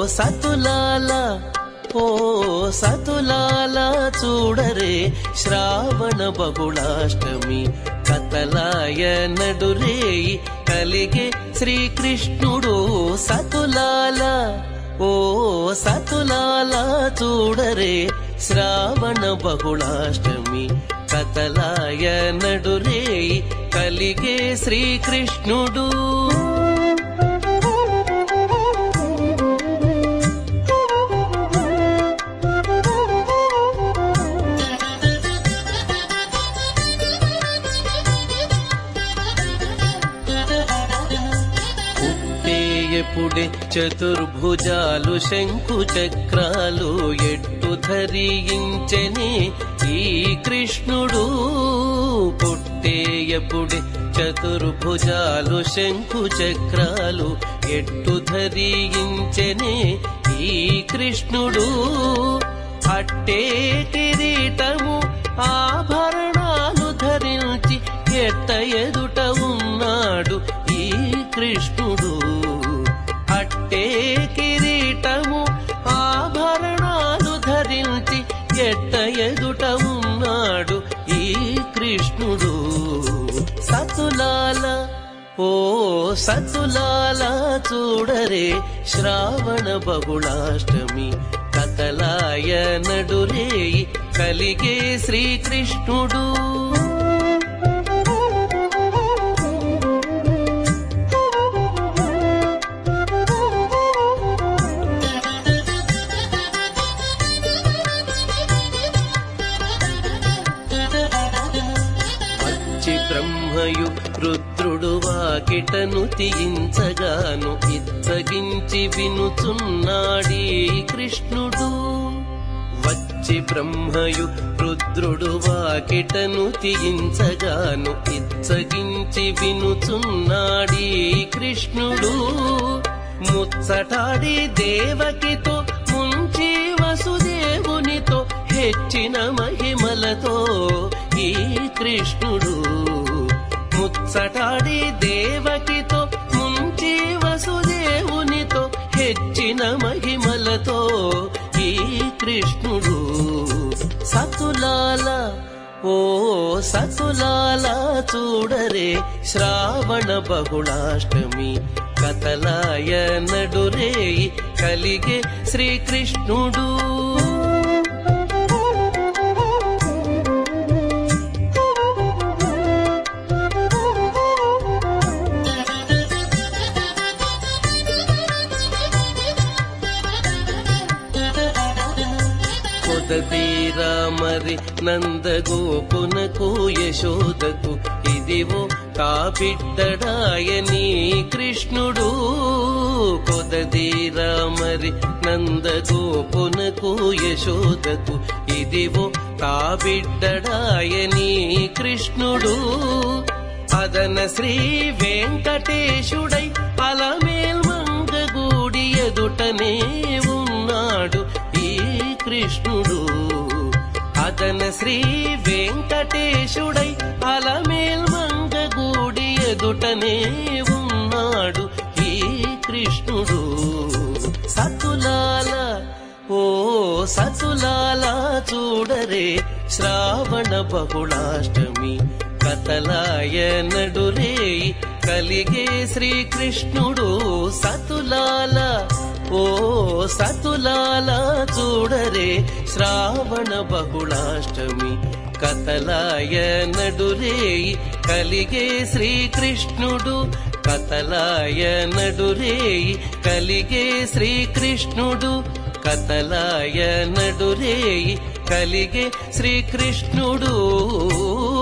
సతులాల ఓ సతులాల చూడరే శ్రావణ బహుళాష్టమి కతలాయ నడురేయి కలిగే శ్రీకృష్ణుడు సతులాల ఓ సతులాల చూడరే శ్రావణ బహుళాష్టమి కతలాయ నడురేయి కలిగే శ్రీకృష్ణుడు పుట్టేయపుడే చతుర్భుజాలు శంకు చక్రాలు ఎట్టు ధరించని ఈ కృష్ణుడు పుట్టేయపుడే చతుర్భుజాలు శంకు చక్రాలు ఎట్టు ధరించని ఈ కృష్ణుడు అట్టే కిరీటము ఆభరణాలు ధరించి ఎట్ట ఎదుట ఉన్నాడు ఈ కృష్ణుడు అట్టే కిరీటము ఆభరణాలు ధరించి ఎట్ట ఎదుట ఉన్నాడు ఈ కృష్ణుడు సతులాల ఓ సతులాల చూడరే శ్రావణ బహుళాష్టమి కతలాయ నడురేయి కలిగే శ్రీకృష్ణుడు వచ్చి బ్రహ్మయు రుద్రుడు వాకిటను తీయించగాను ఇచ్చగించి వినుచున్నాడీ కృష్ణుడు వచ్చి బ్రహ్మయు రుద్రుడు వాకిటను తీయించగాను ఇచ్చగించి వినుచున్నాడీ కృష్ణుడు ముచ్చటాడి దేవకితో ముంచి వసుదేవునితో హెచ్చిన మహిమలతో ఈ కృష్ణుడు ముచ్చటాడి దేవకితో ముంచి వసుదేవునితో హెచ్చిన మహిమలతో ఈ కృష్ణుడు సతులాల ఓ సతులాల చూడరే శ్రావణ బహుళాష్టమి కతలాయ నడురేయి కలిగే శ్రీకృష్ణుడు కొదతీరా మరి నందగోపునకు యశోదకు ఇదివో కాపిడ్డడాయని కృష్ణుడు కొదతీరా మరి నందగోపునకు యశోదకు ఇదివో కాబిడ్డడాయని కృష్ణుడు అదన శ్రీ వెంకటేశుడై అలమేల్ మంగగూడి ఎదుటనే ఉన్నాడు ఈ కృష్ణుడు అతన శ్రీ వెంకటేశుడై అలమేల్ మంగగూడి ఎదుటనే ఉన్నాడు ఈ కృష్ణుడు సతులాల ఓ సతులాల చూడరే శ్రావణ బహుళాష్టమి కతలాయ నడురే కలిగే శ్రీకృష్ణుడు సతులాల ఓ సతులాల చూడరే శ్రావణ బహుళాష్టమి కతలాయ నడురే కలిగే శ్రీకృష్ణుడు కతలాయ నడురే కలిగే శ్రీకృష్ణుడు కతలాయ నడురే కలిగే శ్రీకృష్ణుడు